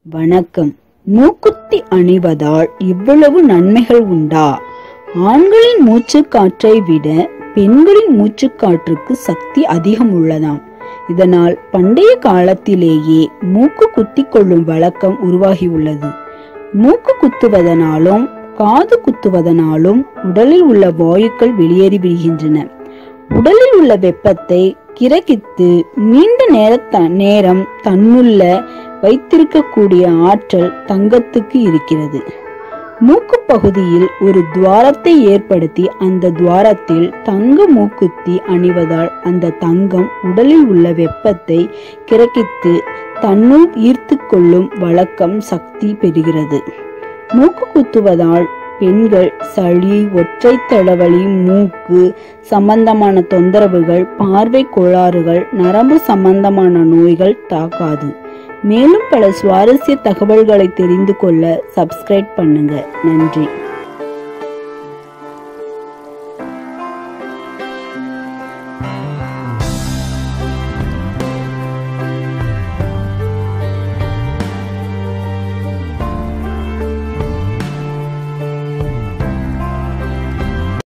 வணக்கம் மூக்குத்தி அணிவதால் இவ்வளவு நன்மைகள் உண்டா ஆண்களின் மூச்சுக்காற்றை விட பெண்களின் மூச்சுக்காற்றுக்கு சக்தி அதிகம் உள்ளதாம் இதனால் பண்டைய காலத்திலேயே மூக்கு குத்தி கொள்ளும் வழக்கம் உருவாகியுள்ளது மூக்கு குத்துவதனாலும் காது குத்துவதனாலும் உடலில் உள்ள வாயுக்கள் வெளியேறி விடுகின்றன உடலில் உள்ள வெப்பத்தை கிரகித்து நீண்ட நேர த- நேரம் தன்னுள்ள வைத்திருக்கக்கூடிய ஆற்றல் தங்கத்துக்கு இருக்கிறது மூக்கு பகுதியில் ஒரு துவாரத்தை ஏற்படுத்தி அந்த துவாரத்தில் தங்க மூக்குத்தி அணிவதால் அந்த தங்கம் உடலில் உள்ள வெப்பத்தை கிரகித்து தன்னுள் ஈர்த்து கொள்ளும் வழக்கம் சக்தி பெறுகிறது மூக்கு குத்துவதால் பெண்கள் சளி ஒற்றை தலைவலி மூக்கு சம்பந்தமான தொந்தரவுகள் பார்வை கோளாறுகள் நரம்பு சம்பந்தமான நோய்கள் தாக்காது மேலும் பல சுவாரஸ்ய தகவல்களை தெரிந்து கொள்ள சப்ஸ்கிரைப் பண்ணுங்க நன்றி